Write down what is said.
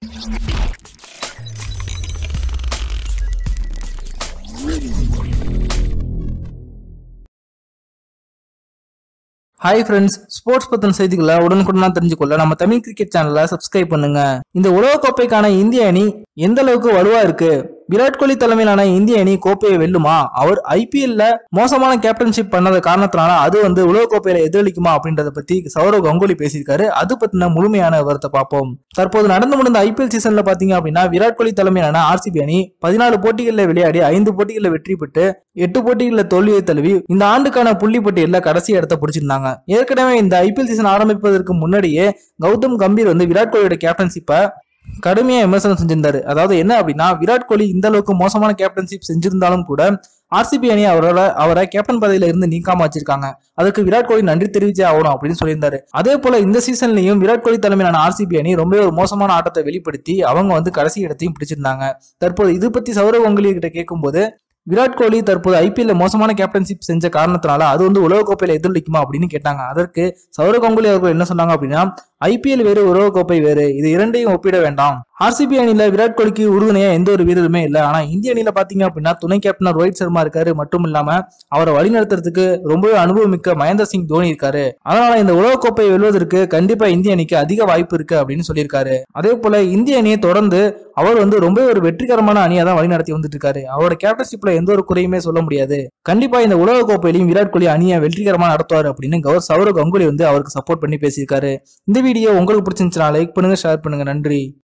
hi friends sports பத்தின செய்திகளை உடனுக்குடனா தெரிஞ்சுக்கொள்ள நம்ம தமிழ் கிரிக்கெட் சேனலை சப்ஸ்கிரைப் பண்ணுங்க இந்த உலகக்கோப்பைக்கான இந்திய அணி எந்த அளவுக்கு வலுவா இருக்கு விராட் கோலி தலைமையிலான இந்திய அணி கோப்பையை வெல்லுமா அவர் ஐபிஎல்ல மோசமான கேப்டன்ஷிப் பண்ணத காரணத்தினால அது வந்து உலகக்கோப்பையில எதிரொலிக்குமா அப்படின்றத பத்தி சௌரவ் கங்குலி பேசியிருக்காரு அது பத்தின முழுமையான விவரத்தை பார்ப்போம் தற்போது நடந்து முடிந்த ஐபிஎல் சீசன்ல பாத்தீங்க அப்படின்னா விராட் கோலி தலைமையிலான ஆர்சிபி அணி பதினாலு போட்டிகளில் விளையாடி ஐந்து போட்டிகளில் வெற்றி பெற்று எட்டு போட்டிகளில் தோல்வியை தழுவி இந்த ஆண்டுக்கான புள்ளி பட்டியலில் கடைசி இடத்தை பிடிச்சிருந்தாங்க ஏற்கனவே இந்த ஐபிஎல் சீசன் ஆரம்பிப்பதற்கு முன்னாடியே கௌதம் கம்பீர் வந்து விராட் கோலியோட கேப்டன்ஷிப்பை கடுமையா விமர்சனம் செஞ்சிருந்தாரு அதாவது என்ன அப்படின்னா விராட் கோலி இந்த அளவுக்கு மோசமான கேப்டன்ஷிப் செஞ்சிருந்தாலும் கூட ஆர்சிபி அணி அவரோட அவரை கேப்டன் பதவியில இருந்து நீக்காம வச்சிருக்காங்க அதுக்கு விராட் கோலி நன்றி தெரிவிச்சே ஆகணும் அப்படின்னு சொல்லியிருந்தாரு அதே போல இந்த சீசன்லயும் விராட் கோலி தலைமையிலான ஆர்சிபி அணி ரொம்ப ஒரு மோசமான ஆட்டத்தை வெளிப்படுத்தி அவங்க வந்து கடைசி இடத்தையும் பிடிச்சிருந்தாங்க தற்போது இது பத்தி சௌரவ் கங்குலி கிட்ட கேட்கும்போது விராட் கோலி தற்போது ஐபிஎல்ல மோசமான கேப்டன்ஷிப் செஞ்ச காரணத்தினால அது வந்து உலகக்கோப்பையில எதிரொலிக்குமா அப்படின்னு கேட்டாங்க அதற்கு சௌரவ் கங்குலி அவர்கள் என்ன சொன்னாங்க அப்படின்னா ஐபிஎல் வேறு உலகக்கோப்பை வேறு இது இரண்டையும் ஒப்பிட வேண்டாம் ஆர்சிபி அணியில விராட் கோலிக்கு உறுதுணையா எந்த ஒரு வீரருமே இல்ல ஆனா இந்திய அணியில பாத்தீங்க அப்படின்னா துணை கேப்டன் ரோஹித் சர்மா இருக்காரு மட்டும் இல்லாம அவரை வழிநடத்துறதுக்கு ரொம்பவே அனுபவமிக்க மகேந்திர சிங் தோனி இருக்காரு அதனால இந்த உலகக்கோப்பையை வெல்வதற்கு கண்டிப்பா இந்திய அணிக்கு அதிக வாய்ப்பு இருக்கு அப்படின்னு சொல்லியிருக்காரு அதே போல இந்திய அணியை தொடர்ந்து அவர் வந்து ரொம்ப ஒரு வெற்றிகரமான அணியை தான் வழிநடத்தி வந்துட்டு இருக்காரு அவரோட கேப்டன்ஷிப்ல எந்த ஒரு குறையுமே சொல்ல முடியாது கண்டிப்பா இந்த உலக கோப்பையிலையும் விராட் கோலி அணியை வெற்றிகரமா நடத்துவார் அப்படின்னு கௌர் சௌரவ் கங்குலி வந்து அவருக்கு சப்போர்ட் பண்ணி பேசியிருக்காரு இந்த வீடியோ உங்களுக்கு பிடிச்சிருந்துச்சுன்னா லைக் பண்ணுங்க ஷேர் பண்ணுங்க நன்றி